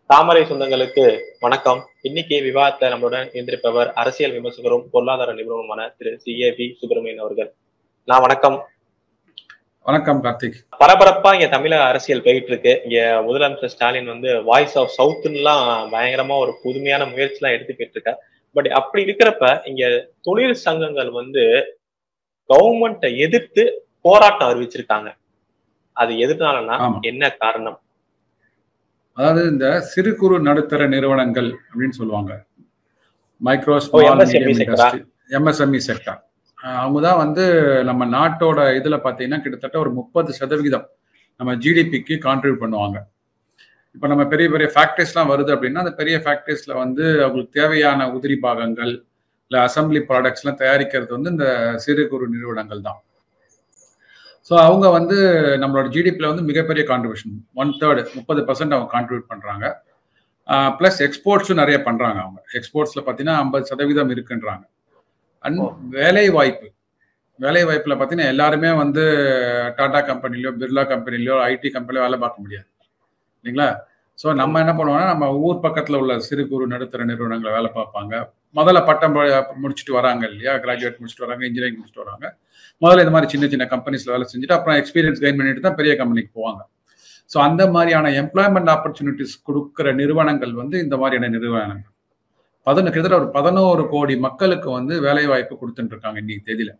தாமரை சொந்தங்களுக்கு வணக்கம் இன்னைக்கு விவாதத்தை நம்மளுடன் இருந்திருப்பவர் அரசியல் விமர்சகரும் பொருளாதார நிபுணருமான திரு சி ஏ பி சுப்பிரமணியன் அவர்கள் நான் வணக்கம் வணக்கம் கார்த்திக் பரபரப்பா இங்க தமிழக அரசியல் போயிட்டு இருக்கு இங்க முதலமைச்சர் ஸ்டாலின் வந்து வாய்ஸ் ஆஃப் சவுத்துலாம் பயங்கரமா ஒரு புதுமையான முயற்சி எல்லாம் எடுத்துக்கிட்டு இருக்க பட் அப்படி இருக்கிறப்ப இங்க தொழில் சங்கங்கள் வந்து கவர்மெண்ட்டை எதிர்த்து போராட்டம் அறிவிச்சிருக்காங்க அது எதுனாலன்னா ஆமா. என்ன காரணம் அதாவது இந்த சிறு குறு நடுத்தர நிறுவனங்கள் அப்படின்னு சொல்லுவாங்க மைக்ரோ ஓ, ஸ்மால் MSME மீடியம் sector-ஆ? இண்டஸ்ட்ரி எம்எஸ்எம்இ செக்டர் அவங்க தான் வந்து நம்ம நாட்டோட இதுல பார்த்தீங்கன்னா கிட்டத்தட்ட ஒரு முப்பது சதவிகிதம் நம்ம ஜிடிபிக்கு கான்ட்ரிபியூட் பண்ணுவாங்க இப்போ நம்ம பெரிய பெரிய ஃபேக்டரிஸ்லாம் வருது அப்படின்னா அந்த பெரிய ஃபேக்டரிஸ்ல வந்து அவங்களுக்கு தேவையான உதிரி பாகங்கள் இல்லை அசம்பிளி ப்ராடக்ட்ஸ்லாம் தயாரிக்கிறது வந்து இந்த சிறு குறு நிறுவனங்கள் தான் ஸோ அவங்க வந்து நம்மளோட ஜிடிபியில் வந்து மிகப்பெரிய கான்ட்ரிபியூஷன் ஒன் தேர்டு முப்பது பர்சன்ட் அவங்க கான்ட்ரிபியூட் பண்ணுறாங்க ப்ளஸ் எக்ஸ்போர்ட்ஸும் நிறைய பண்ணுறாங்க அவங்க எக்ஸ்போர்ட்ஸில் பார்த்தீங்கன்னா ஐம்பது சதவீதம் இருக்குன்றாங்க அண்ட் ஓ. வேலை வாய்ப்பு வேலை வாய்ப்பில் பார்த்தீங்கன்னா எல்லாருமே வந்து டாடா கம்பெனிலையோ பிர்லா கம்பெனிலையோ ஐடி கம்பெனிலையோ வேலை பார்க்க முடியாது இல்லைங்களா ஸோ நம்ம என்ன பண்ணுவோம்னா நம்ம ஊர் பக்கத்தில் உள்ள சிறு குறு நடுத்தர நிறுவனங்களை வேலை பார்ப்பாங்க முதல்ல பட்டம் ப- முடிச்சுட்டு வராங்க இல்லையா கிராஜுவேட் முடிச்சுட்டு வராங்க இன்ஜினியரிங் முடிச்சுட்டு வராங்க முதல்ல இந்த மாதிரி சின்ன சின்ன கம்பெனிஸ்ல வேலை செஞ்சுட்டு அப்புறம் எக்ஸ்பீரியன்ஸ் கெயின் பண்ணிட்டு தான் பெரிய கம்பெனிக்கு போவாங்க ஸோ அந்த மாதிரியான எம்ப்ளாய்மெண்ட் ஆப்பர்ச்சுனிட்டிஸ் கொடுக்குற நிறுவனங்கள் வந்து இந்த மாதிரியான நிறுவனங்கள் பதினொன்று கிட்டத்தட்ட ஒரு பதினோரு கோடி மக்களுக்கு வந்து வேலை வாய்ப்பு கொடுத்துட்டு இருக்காங்க இன்னைக்கு தேதியில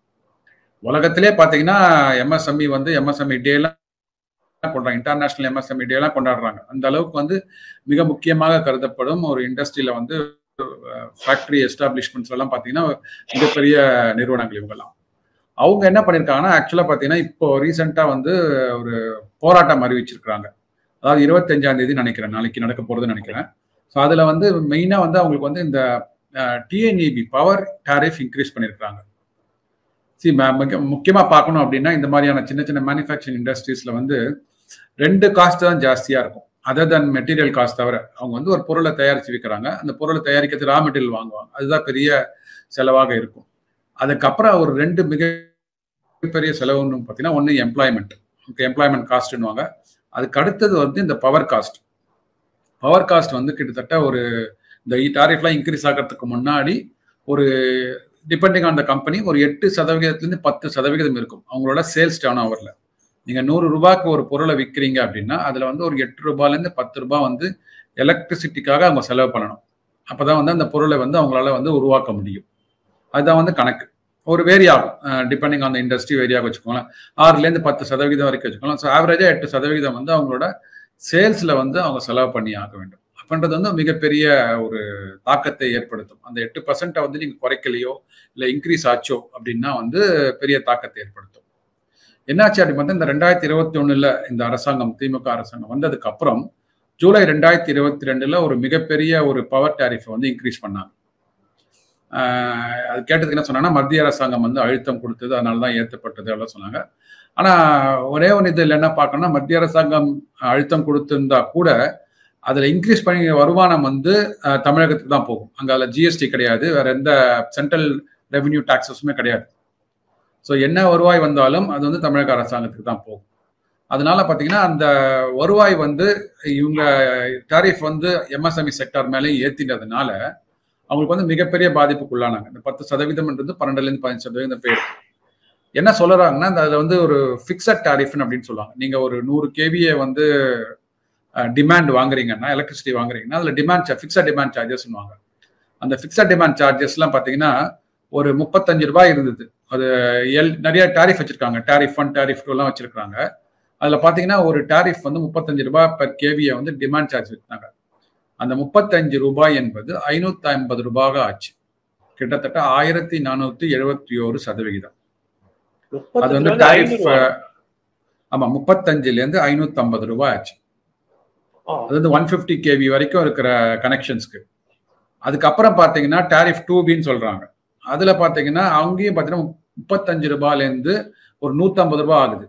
உலகத்திலே பார்த்தீங்கன்னா எம்எஸ்எம்இ வந்து எம்எஸ்எம்இ டேலாம் கொண்டாடுறாங்க இன்டர்நேஷனல் எம்எஸ்எம்இ டேலாம் கொண்டாடுறாங்க அந்த அளவுக்கு வந்து மிக முக்கியமாக கருதப்படும் ஒரு இண்டஸ்ட்ரியில வந்து ஃபேக்டரி எஸ்டாப்ளிஷ்மெண்ட்ஸ் எல்லாம் பார்த்தீங்கன்னா மிகப்பெரிய நிறுவனங்கள் இவங்கெல்லாம் அவங்க என்ன பண்ணியிருக்காங்கன்னா ஆக்சுவலாக பார்த்தீங்கன்னா இப்போ ரீசெண்டாக வந்து ஒரு போராட்டம் அறிவிச்சிருக்கிறாங்க அதாவது இருபத்தஞ்சாம் தேதி நினைக்கிறேன் நாளைக்கு நடக்க போகிறதுன்னு நினைக்கிறேன் ஸோ அதில் வந்து மெயினாக வந்து அவங்களுக்கு வந்து இந்த டிஎன்இபி பவர் டாரிஃப் இன்க்ரீஸ் பண்ணியிருக்கிறாங்க சி முக்கியமாக பார்க்கணும் அப்படின்னா இந்த மாதிரியான சின்ன சின்ன மேனுஃபேக்சரிங் இண்டஸ்ட்ரீஸில் வந்து ரெண்டு காஸ்ட் தான் ஜாஸ்தியாக இருக்கும் அதர் தன் மெட்டீரியல் காஸ்ட் தவிர அவங்க வந்து ஒரு பொருளை தயாரித்து விற்கிறாங்க அந்த பொருளை தயாரிக்கிறது ரா மெட்டீரியல் வாங்குவாங்க அதுதான் பெரிய செலவாக இருக்கும் அதுக்கப்புறம் ஒரு ரெண்டு மிக பெரிய செலவுன்னு பார்த்தீங்கன்னா ஒன்று எம்ப்ளாய்மெண்ட் எம்ப்ளாய்மெண்ட் காஸ்ட்னுவாங்க அதுக்கு அடுத்தது வந்து இந்த பவர் காஸ்ட் பவர் காஸ்ட் வந்து கிட்டத்தட்ட ஒரு இந்த டாரிஃப்லாம் இன்க்ரீஸ் ஆகிறதுக்கு முன்னாடி ஒரு டிபெண்டிங் ஆன் த கம்பெனி ஒரு எட்டு சதவீதத்துலேருந்து பத்து சதவிகிதம் இருக்கும் அவங்களோட சேல்ஸ் டர்ன் ஓவரில் நீங்கள் நூறு ரூபாய்க்கு ஒரு பொருளை விற்கிறீங்க அப்படின்னா அதில் வந்து ஒரு எட்டு ரூபாயிலேருந்து பத்து ரூபாய் வந்து எலக்ட்ரிசிட்டிக்காக அவங்க செலவு பண்ணணும் அப்போ தான் வந்து அந்த பொருளை வந்து அவங்களால வந்து உருவாக்க முடியும் அதுதான் வந்து கணக்கு ஒரு வேரி ஆகும் டிபெண்டிங் ஆன் த இண்டஸ்ட்ரி வேரியாக வச்சுக்கோங்களேன் ஆறுலேருந்து பத்து சதவீதம் வரைக்கும் வச்சுக்கோங்களேன் ஸோ ஆவரேஜாக எட்டு சதவீதம் வந்து அவங்களோட சேல்ஸில் வந்து அவங்க செலவு பண்ணி ஆக வேண்டும் அப்படின்றது வந்து மிகப்பெரிய ஒரு தாக்கத்தை ஏற்படுத்தும் அந்த எட்டு பர்சன்ட்டை வந்து நீங்கள் குறைக்கலையோ இல்லை இன்க்ரீஸ் ஆச்சோ அப்படின்னா வந்து பெரிய தாக்கத்தை ஏற்படுத்தும் என்னாச்சு அப்படின்னு பார்த்தா இந்த ரெண்டாயிரத்தி இருபத்தி ஒண்ணுல இந்த அரசாங்கம் திமுக அரசாங்கம் வந்ததுக்கு அப்புறம் ஜூலை ரெண்டாயிரத்தி இருபத்தி ரெண்டுல ஒரு மிகப்பெரிய ஒரு பவர் டேரிஃபை வந்து இன்க்ரீஸ் பண்ணாங்க ஆஹ் அது கேட்டதுக்கு என்ன சொன்னாங்கன்னா மத்திய அரசாங்கம் வந்து அழுத்தம் கொடுத்தது அதனால தான் ஏற்றப்பட்டது எல்லாம் சொன்னாங்க ஆனா ஒரே ஒன்று இதில் என்ன பார்க்கணும்னா மத்திய அரசாங்கம் அழுத்தம் கொடுத்திருந்தா கூட அதுல இன்க்ரீஸ் பண்ணி வருமானம் வந்து ஆஹ் தமிழகத்துக்கு தான் போகும் அங்க அதில் ஜிஎஸ்டி கிடையாது வேற எந்த சென்ட்ரல் ரெவென்யூ டாக்ஸஸுமே கிடையாது ஸோ என்ன வருவாய் வந்தாலும் அது வந்து தமிழக அரசாங்கத்துக்கு தான் போகும் அதனால பார்த்தீங்கன்னா அந்த வருவாய் வந்து இவங்க டாரிஃப் வந்து எம்எஸ்எம்இ செக்டார் மேலேயும் ஏற்றினதுனால அவங்களுக்கு வந்து மிகப்பெரிய பாதிப்புக்குள்ளானாங்க இந்த பத்து சதவீதம்ன்றது பன்னெண்டுலேருந்து பதினஞ்சு சதவீதம் பேர் என்ன சொல்றாங்கன்னா இந்த அதில் வந்து ஒரு ஃபிக்ஸட் டாரிஃப்னு அப்படின்னு சொல்லுவாங்க நீங்கள் ஒரு நூறு கேவியை வந்து டிமாண்ட் வாங்குறீங்கன்னா எலக்ட்ரிசிட்டி வாங்குறீங்கன்னா அதில் டிமாண்ட் ஃபிக்ஸட் டிமாண்ட் சார்ஜஸ் வாங்க அந்த ஃபிக்ஸட் டிமாண்ட் சார்ஜஸ்லாம் பார்த்தீங்கன்னா ஒரு முப்பத்தஞ்சு ரூபாய் இருந்தது அது எல் நிறைய டாரிஃப் வச்சிருக்காங்க டாரிஃப் ஒன் டாரிஃப் டூலாம் வச்சிருக்காங்க அதில் பார்த்தீங்கன்னா ஒரு டாரிஃப் வந்து முப்பத்தஞ்சு ரூபாய் பெர் கேவியை வந்து டிமாண்ட் சார்ஜ் வச்சாங்க அந்த முப்பத்தஞ்சு ரூபாய் என்பது ஐநூத்தி ஐம்பது ரூபாய் ஆச்சு கிட்டத்தட்ட ஆயிரத்தி நானூத்தி எழுபத்தி ஒரு சதவிகிதம் அது வந்து டாரிஃப் ஆமா முப்பத்தஞ்சுல இருந்து ஐநூத்தி ஐம்பது ரூபாய் ஆச்சு அது வந்து ஒன் பிப்டி கேவி வரைக்கும் இருக்கிற கனெக்ஷன்ஸ்க்கு அதுக்கப்புறம் பார்த்தீங்கன்னா டாரிஃப் டூ பின்னு சொல்றாங்க அதுல பார்த்தீங்கன்னா அங்கேயும் பார்த்தீங்கன்னா முப்பத்தஞ்சு ரூபாயிலேருந்து ஒரு நூற்றம்பது ரூபாய் ஆகுது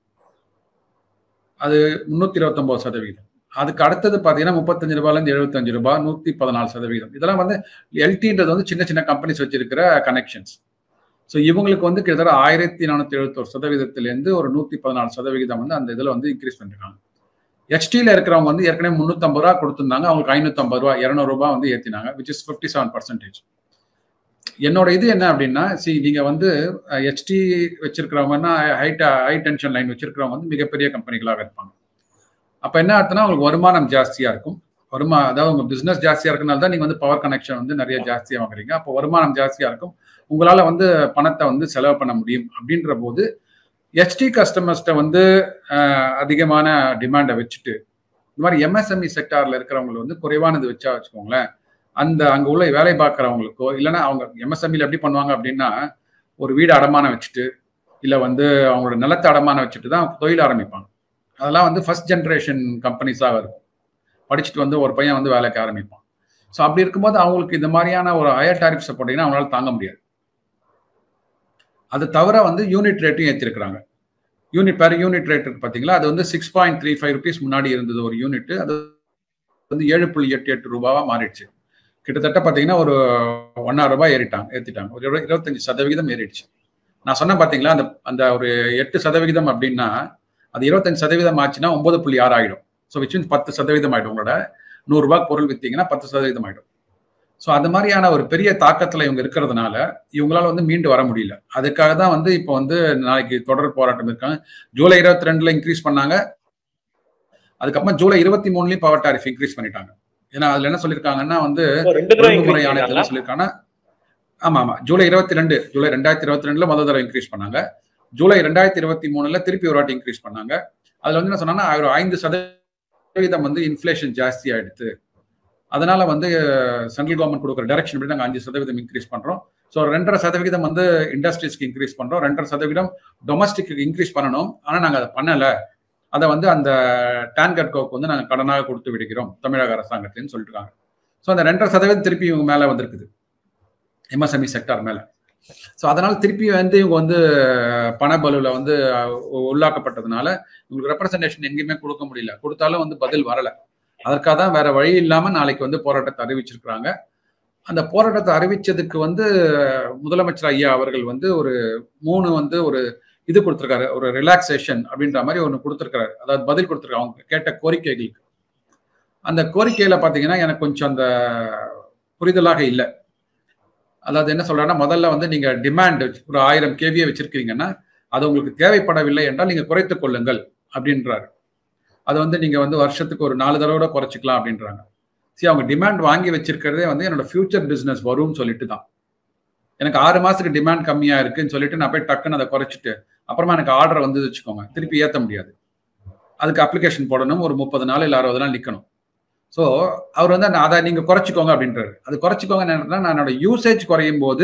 அது முந்நூற்றி இருபத்தொம்போது சதவீதம் அதுக்கு அடுத்தது பார்த்தீங்கன்னா முப்பத்தஞ்சு ரூபாயிலேருந்து எழுபத்தஞ்சு ரூபாய் நூற்றி பதினாலு சதவீதம் இதெல்லாம் வந்து எல்டின்றது வந்து சின்ன சின்ன கம்பெனிஸ் வச்சிருக்கிற கனெக்ஷன்ஸ் ஸோ இவங்களுக்கு வந்து கிட்டத்தட்ட ஆயிரத்தி நானூற்றி எழுபத்தொரு சதவீதத்திலேருந்து ஒரு நூற்றி பதினாலு சதவிகிதம் வந்து அந்த இதில் வந்து இன்க்ரீஸ் பண்ணிருக்காங்க ஹெச்டியில் இருக்கிறவங்க வந்து ஏற்கனவே முந்நூற்றம்பது ரூபா கொடுத்துருந்தாங்க அவங்களுக்கு ஐநூற்றம்பது ரூபா இரநூறுபா வந்து ஏற்றினாங்க which is fifty seven percentage என்னோட இது என்ன அப்படின்னா சி நீங்கள் வந்து ஹெச்டி வச்சிருக்கிறவங்கன்னா ஹைட் ஹை டென்ஷன் லைன் வச்சிருக்கிறவங்க வந்து மிகப்பெரிய கம்பெனிகளாக இருப்பாங்க அப்போ என்ன அர்த்தம்னா உங்களுக்கு வருமானம் ஜாஸ்தியாக இருக்கும் வருமா அதாவது உங்கள் பிஸ்னஸ் ஜாஸ்தியாக இருக்கனால தான் நீங்கள் வந்து பவர் கனெக்ஷன் வந்து நிறைய ஜாஸ்தியாக வாங்குறீங்க அப்போ வருமானம் ஜாஸ்தியாக இருக்கும் உங்களால் வந்து பணத்தை வந்து செலவு பண்ண முடியும் அப்படின்ற போது ஹெச்டி கஸ்டமர்ஸ்கிட்ட வந்து அதிகமான டிமாண்டை வச்சுட்டு இந்த மாதிரி எம்எஸ்எம்இ செக்டாரில் இருக்கிறவங்களுக்கு வந்து குறைவானது வச்சா வச்சுக்கோங்களேன் அந்த அங்கே உள்ள வேலை பார்க்குறவங்களுக்கோ இல்லைன்னா அவங்க எம்எஸ்எம்இல எப்படி பண்ணுவாங்க அப்படின்னா ஒரு வீடு அடமானம் வச்சுட்டு இல்லை வந்து அவங்களோட நிலத்தை அடமானம் வச்சுட்டு தான் தொழில் ஆரம்பிப்பாங்க அதெல்லாம் வந்து ஃபர்ஸ்ட் ஜென்ரேஷன் கம்பெனிஸாக இருக்கும் படிச்சுட்டு வந்து ஒரு பையன் வந்து வேலைக்கு ஆரம்பிப்பான் ஸோ அப்படி இருக்கும்போது அவங்களுக்கு இந்த மாதிரியான ஒரு ஹையர் டாரிஃப்ஸை போட்டிங்கன்னா அவங்களால தாங்க முடியாது அது தவிர வந்து யூனிட் ரேட்டையும் ஏற்றிருக்கிறாங்க யூனிட் பேர் யூனிட் ரேட் இருக்கு பார்த்தீங்களா அது வந்து six point three five rupees முன்னாடி இருந்தது ஒரு யூனிட் அது வந்து ஏழு புள்ளி எட்டு எட்டு ரூபாவா மாறிடுச்சு கிட்டத்தட்ட பார்த்தீங்கன்னா ஒரு ஒன்னாயிரம் ரூபாய் ஏறிட்டாங்க ஏற்றிட்டாங்க ஒரு இருபத்தஞ்சு சதவிகிதம் ஏறிடுச்சு நான் சொன்னேன் பார்த்தீங்களா அந்த அந்த ஒரு எட்டு சதவிகிதம் அப்படின்னா அது இருபத்தஞ்சு சதவீதம் ஆச்சுன்னா ஒன்பது புள்ளி ஆறு ஆகிடும் ஸோ விச் மீன்ஸ் பத்து சதவீதம் ஆகிடும் உங்களோட நூறுரூபா பொருள் விற்றீங்கன்னா பத்து சதவீதம் ஆகிடும் ஸோ அது மாதிரியான ஒரு பெரிய தாக்கத்தில் இவங்க இருக்கிறதுனால இவங்களால வந்து மீண்டு வர முடியல அதுக்காக தான் வந்து இப்போ வந்து நாளைக்கு தொடர் போராட்டம் இருக்காங்க ஜூலை இருபத்தி ரெண்டுல இன்க்ரீஸ் பண்ணாங்க அதுக்கப்புறம் ஜூலை இருபத்தி மூணுலயும் பவர் டாரிஃப் இன்க்ரீஸ் பண்ணிட்டாங்க ஏன்னா அதுல என்ன சொல்லியிருக்காங்கன்னா வந்து ஒழுங்குமுறை ஆணையத்தில் சொல்லியிருக்காங்கன்னா ஆமா ஆமா ஜூலை இருபத்தி ரெண்டு ஜூலை ரெண்டாயிரத்தி இருபத்தி ரெண்டுல முதல் தடவை இன்க்ரீஸ் பண்ணாங்க ஜூலை ரெண்டாயிரத்தி இருபத்தி மூணுல திருப்பி ஒரு வாட்டி இன்க்ரீஸ் பண்ணாங்க அதுல வந்து என்ன சொன்னாங்கன்னா ஒரு ஐந்து சதவீதம் வந்து இன்ஃபிளேஷன் ஜாஸ்தி ஆயிடுது அதனால வந்து சென்ட்ரல் கவர்மெண்ட் கொடுக்குற டைரக்ஷன் படி நாங்கள் அஞ்சு சதவீதம் இன்க்ரீஸ் பண்றோம் ஸோ ரெண்டரை சதவீதம் வந்து இண்டஸ்ட்ரீஸ்க்கு இன்க்ரீஸ் பண்றோம் ரெண்டரை சதவீதம் டொமஸ்டிக்கு இன்க்ரீஸ் பண்ணணும் ஆனால் நாங்கள் அதை பண்ணலை அதை வந்து அந்த டேன்கட்கோக்கு வந்து நாங்கள் கடனாக கொடுத்து விடுகிறோம் தமிழக அரசாங்கத்தின்னு சொல்லிட்டுருக்காங்க ஸோ அந்த ரெண்டரை சதவீதம் திருப்பி இவங்க மேலே வந்திருக்குது எம்எஸ்எம்இ செக்டார் மேலே ஸோ அதனால திருப்பி வந்து இவங்க வந்து பணபலுவில் வந்து உள்ளாக்கப்பட்டதுனால இவங்களுக்கு ரெப்ரசன்டேஷன் எங்கேயுமே கொடுக்க முடியல கொடுத்தாலும் வந்து பதில் வரலை அதற்காக தான் வேற வழி இல்லாமல் நாளைக்கு வந்து போராட்டத்தை அறிவிச்சிருக்கிறாங்க அந்த போராட்டத்தை அறிவிச்சதுக்கு வந்து முதலமைச்சர் ஐயா அவர்கள் வந்து ஒரு மூணு வந்து ஒரு இது கொடுத்துருக்காரு ஒரு ரிலாக்ஸேஷன் அப்படின்ற மாதிரி ஒன்று கொடுத்துருக்காரு அதாவது பதில் கொடுத்துருக்காரு அவங்க கேட்ட கோரிக்கைகளுக்கு அந்த கோரிக்கையில பார்த்தீங்கன்னா எனக்கு கொஞ்சம் அந்த புரிதலாக இல்லை அதாவது என்ன சொல்றேன்னா முதல்ல வந்து நீங்க டிமாண்ட் ஒரு ஆயிரம் கேவியை வச்சிருக்கீங்கன்னா அது உங்களுக்கு தேவைப்படவில்லை என்றால் நீங்க குறைத்துக் கொள்ளுங்கள் அப்படின்றாரு அது வந்து நீங்க வந்து வருஷத்துக்கு ஒரு நாலு தடவை குறைச்சிக்கலாம் அப்படின்றாங்க சரி அவங்க டிமாண்ட் வாங்கி வச்சிருக்கிறதே வந்து என்னோட ஃபியூச்சர் பிசினஸ் வரும்னு சொல்லிட்டு தான் எனக்கு ஆறு மாசத்துக்கு டிமாண்ட் கம்மியா இருக்குன்னு சொல்லிட்டு நான் போய் டக்குன்னு அதை குறைச்சிட்டு அப்புறமா எனக்கு ஆர்டர் வந்து வச்சுக்கோங்க திருப்பி ஏற்ற முடியாது அதுக்கு அப்ளிகேஷன் போடணும் ஒரு முப்பது நாள் இல்லை அறுபது நாள் நிற்கணும் ஸோ அவர் வந்து அதை நீங்கள் குறைச்சிக்கோங்க அப்படின்றாரு அது குறைச்சிக்கோங்க என்னன்னா நான் என்னோட யூசேஜ் குறையும் போது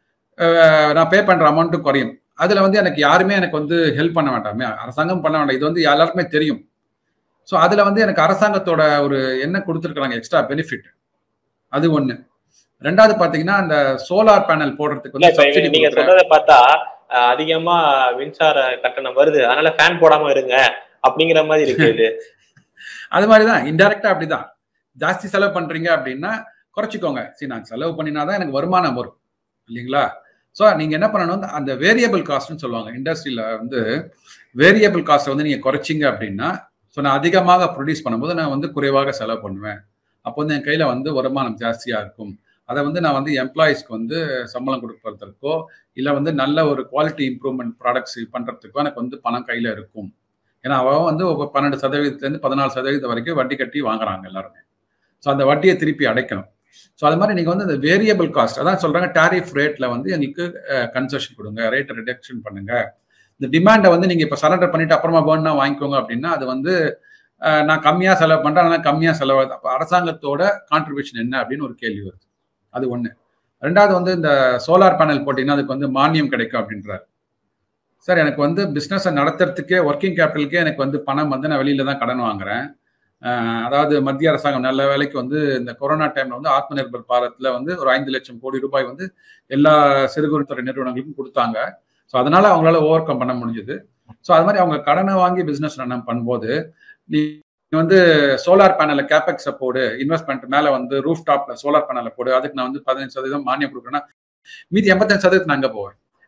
நான் பே பண்ணுற அமௌண்ட்டும் குறையும் அதில் வந்து எனக்கு யாருமே எனக்கு வந்து ஹெல்ப் பண்ண வேண்டாமே அரசாங்கம் பண்ண வேண்டாம் இது வந்து எல்லாருக்குமே தெரியும் ஸோ அதில் வந்து எனக்கு அரசாங்கத்தோட ஒரு என்ன கொடுத்துருக்குறாங்க எக்ஸ்ட்ரா பெனிஃபிட் அது ஒன்று ரெண்டாவது பாத்தீங்கன்னா அந்த சோலார் பேனல் போடுறதுக்கு வந்து நீங்க சொல்றதை பார்த்தா அதிகமா மின்சார கட்டணம் வருது அதனால ஃபேன் போடாம இருங்க அப்படிங்கிற மாதிரி இருக்கு இது அது மாதிரிதான் இன்டெரக்டா அப்படிதான் ஜாஸ்தி செலவு பண்றீங்க அப்படின்னா குறைச்சிக்கோங்க சரி நான் செலவு பண்ணினாதான் எனக்கு வருமானம் வரும் இல்லைங்களா ஸோ நீங்க என்ன பண்ணணும் அந்த வேரியபிள் காஸ்ட்னு சொல்லுவாங்க இண்டஸ்ட்ரியில வந்து வேரியபிள் காஸ்ட்டை வந்து நீங்க குறைச்சிங்க அப்படின்னா ஸோ நான் அதிகமாக ப்ரொடியூஸ் பண்ணும்போது நான் வந்து குறைவாக செலவு பண்ணுவேன் அப்போ வந்து என் கையில வந்து வருமானம் ஜாஸ்தியா இருக்கும் அதை வந்து நான் வந்து எம்ப்ளாயிஸ்க்கு வந்து சம்பளம் கொடுக்கறதுக்கோ இல்லை வந்து நல்ல ஒரு குவாலிட்டி இம்ப்ரூவ்மெண்ட் ப்ராடக்ட்ஸ் பண்ணுறதுக்கோ எனக்கு வந்து பணம் கையில் இருக்கும் ஏன்னா அவன் வந்து பன்னெண்டு சதவீதத்துலேருந்து பதினாலு சதவீதம் வரைக்கும் வட்டி கட்டி வாங்குறாங்க எல்லாருமே ஸோ அந்த வட்டியை திருப்பி அடைக்கணும் ஸோ அது மாதிரி நீங்கள் வந்து இந்த வேரியபிள் காஸ்ட் அதான் சொல்கிறாங்க டாரிஃப் ரேட்டில் வந்து எங்களுக்கு கன்செஷன் கொடுங்க ரேட்டை ரிடக்ஷன் பண்ணுங்க இந்த டிமாண்டை வந்து நீங்கள் இப்போ சரண்டர் பண்ணிட்டு அப்புறமா வேணும்னா வாங்கிக்கோங்க அப்படின்னா அது வந்து நான் கம்மியாக செலவு பண்ணுறேன் ஆனால் கம்மியாக செலவு அப்போ அரசாங்கத்தோட கான்ட்ரிபியூஷன் என்ன அப்படின்னு ஒரு கேள்வி வருது அது ஒன்று ரெண்டாவது வந்து இந்த சோலார் பேனல் போட்டிங்கன்னா அதுக்கு வந்து மானியம் கிடைக்கும் அப்படின்றாரு சார் எனக்கு வந்து பிஸ்னஸை நடத்துறதுக்கே ஒர்க்கிங் கேபிட்டலுக்கே எனக்கு வந்து பணம் வந்து நான் வெளியில தான் கடன் வாங்குறேன் அதாவது மத்திய அரசாங்கம் நல்ல வேலைக்கு வந்து இந்த கொரோனா டைம்ல வந்து ஆத்ம நிர்பர் பாரத்ல வந்து ஒரு ஐந்து லட்சம் கோடி ரூபாய் வந்து எல்லா சிறு குறு துறை நிறுவனங்களுக்கும் கொடுத்தாங்க ஸோ அதனால அவங்களால ஓவர் கம் பண்ண முடிஞ்சது ஸோ அது மாதிரி அவங்க கடனை வாங்கி பிஸ்னஸ் ரன் பண்ணும்போது நீ வந்து சோலார் பேனல கேபெக்ஸை போடு இன்வெஸ்ட்மெண்ட் மேல வந்து ரூஃப் டாப்ல சோலார் பேனலை போடு அதுக்கு நான் வந்து பதினஞ்சு சதவீதம் மானியம் கொடுக்குறேன்னா மீதி எண்பத்தஞ்சு சதவீதம் நான் அங்கே போவேன்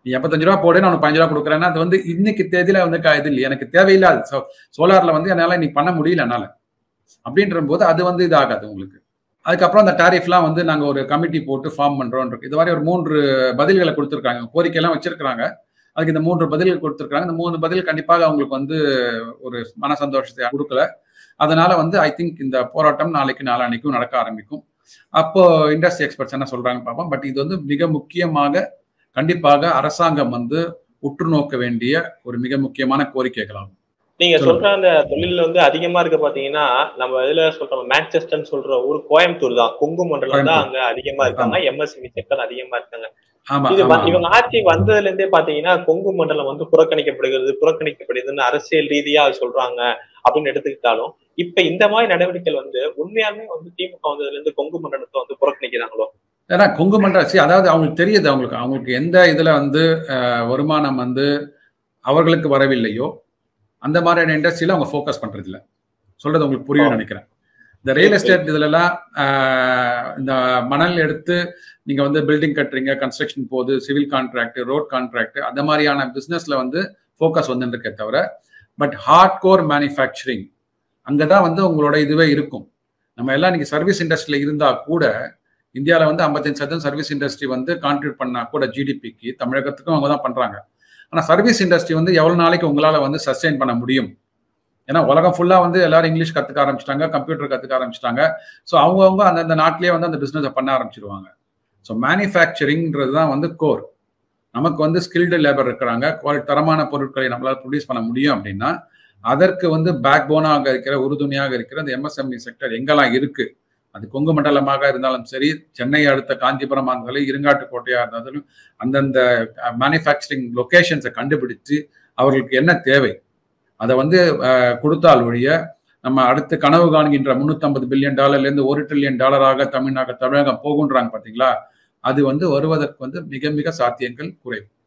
நீ எண்பத்தஞ்சு ரூபா போடு நான் உனக்கு பதினஞ்சு ரூபா கொடுக்குறேன்னா அது வந்து இன்னைக்கு தேதியில வந்து க- இது இல்லை எனக்கு தேவையில்லாது ஸோ சோலார்ல வந்து என்னால இன்னைக்கு பண்ண முடியல என்னால அப்படின்ற போது அது வந்து இது ஆகாது உங்களுக்கு அதுக்கப்புறம் அந்த டாரிஃப்லாம் வந்து நாங்கள் ஒரு கமிட்டி போட்டு ஃபார்ம் பண்ணுறோம் இருக்கு இது மாதிரி ஒரு மூன்று பதில்களை கொடுத்துருக்காங்க கோரிக்கையெல்லாம் வச்சிருக்காங்க அதுக்கு இந்த மூன்று பதில்கள் கொடுத்துருக்காங்க இந்த மூணு பதில் கண்டிப்பாக அவங்களுக்கு வந்து ஒரு மன சந்தோஷத்தை கொடுக்கல அதனால வந்து ஐ திங்க் இந்த போராட்டம் நாளைக்கு நாளான்னைக்கும் நடக்க ஆரம்பிக்கும் அப்போ இண்டஸ்ட்ரி எக்ஸ்பர்ட்ஸ் என்ன சொல்றாங்கன்னு பார்ப்போம் பட் இது வந்து மிக முக்கியமாக கண்டிப்பாக அரசாங்கம் வந்து உற்று நோக்க வேண்டிய ஒரு மிக முக்கியமான கோரிக்கைகளாகும் நீங்க சொல்லுங்க. சொல்ற அந்த தொழில் வந்து அதிகமா இருக்க பாத்தீங்கன்னா நம்ம இதுல சொல்றோம் மேன்செஸ்டர்னு சொல்ற ஊர் கோயம்புத்தூர் தான் கொங்கு மண்டலம் தான் அங்க அதிகமா இருக்காங்க எம்எஸ்எம்இ செக்டர் அதிகமா இருக்காங்க ஆமா இது ஆமா வ- இவங்க ஆட்சி வந்ததுல இருந்தே பாத்தீங்கன்னா கொங்கு மண்டலம் வந்து புறக்கணிக்கப்படுகிறது புறக்கணிக்கப்படுதுன்னு அரசியல் ரீதியா அது சொல்றாங்க அப்படின்னு எடுத்துக்கிட்டாலும் இப்ப இந்த மாதிரி நடவடிக்கைகள் வந்து உண்மையாலுமே வந்து திமுக வந்ததுல இருந்து கொங்கு மண்டலத்தை வந்து புறக்கணிக்கிறாங்களோ ஏன்னா கொங்கு மண்டலம் சரி அதாவது அவங்களுக்கு தெரியுது அவங்களுக்கு அவங்களுக்கு எந்த இதுல வந்து அஹ், வருமானம் வந்து அவர்களுக்கு வரவில்லையோ அந்த மாதிரியான இண்டஸ்ட்ரியில அவங்க ஃபோக்கஸ் பண்றது இல்ல சொல்றது உங்களுக்கு புரியும் நினைக்கிறேன் இந்த ரியல் எஸ்டேட் இதுலலாம் அஹ், இந்த மணல் எடுத்து நீங்க வந்து பில்டிங் கட்டுறீங்க கன்ஸ்ட்ரக்ஷன் போகுது சிவில் கான்ட்ராக்ட் ரோட் கான்ட்ராக்ட் அந்த மாதிரியான பிசினஸ்ல வந்து ஃபோக்கஸ் வந்துருக்கே தவிர பட் ஹார்ட் கோர் மேனுஃபேக்சரிங் அங்கதான் வந்து உங்களோட இதுவே இருக்கும் நம்ம எல்லாம் இன்னைக்கு சர்வீஸ் இண்டஸ்ட்ரியில இருந்தா கூட இந்தியாவில் வந்து ஐம்பத்தஞ்சு சதவீதம் சர்வீஸ் இண்டஸ்ட்ரி வந்து கான்ட்ரிபியூட் பண்ணா கூட ஜிடிபிக்கு தமிழகத்துக்கும் அவங்க தான் பண்றாங்க ஆனால் சர்வீஸ் இண்டஸ்ட்ரி வந்து எவ்வளவு நாளைக்கு உங்களால வந்து சஸ்டெயின் பண்ண முடியும் ஏன்னா உலகம் ஃபுல்லா வந்து எல்லாரும் இங்கிலீஷ் கத்துக்க ஆரம்பிச்சிட்டாங்க கம்ப்யூட்டர் கத்துக்க ஆரம்பிச்சிட்டாங்க ஸோ அவங்கவுங்க அந்தந்த நாட்டிலேயே வந்து அந்த பிசினஸை பண்ண ஆரம்பிச்சிருவாங்க ஸோ மேனுஃபேக்சரிங்கிறது தான் வந்து கோர் நமக்கு வந்து ஸ்கில்டு லேபர் இருக்கிறாங்க குவாலிட்டி தரமான பொருட்களை நம்மளால ப்ரொடியூஸ் பண்ண முடியும் அப்படின்னா அதற்கு வந்து பேக் போனாக இருக்கிற உறுதுணையாக இருக்கிற அந்த எம்எஸ்எம்இ செக்டர் எங்கெல்லாம் இருக்கு அது கொங்கு மண்டலமாக இருந்தாலும் சரி சென்னை அடுத்த காஞ்சிபுரம் இருந்தாலும் இருங்காட்டுக்கோட்டையா இருந்தாலும் அந்தந்த மேனுஃபேக்சரிங் லொகேஷன்ஸை கண்டுபிடிச்சு அவர்களுக்கு என்ன தேவை அதை வந்து அஹ், கொடுத்தால் ஒழிய நம்ம அடுத்து கனவு காண்கின்ற முன்னூத்தி பில்லியன் டாலர்ல இருந்து ஒரு ட்ரில்லியன் டாலராக தமிழ்நாடு தமிழகம் போகுன்றாங்க பாத்தீங்களா அது வந்து வருவதற்கு வந்து மிக மிக சாத்தியங்கள் குறைவு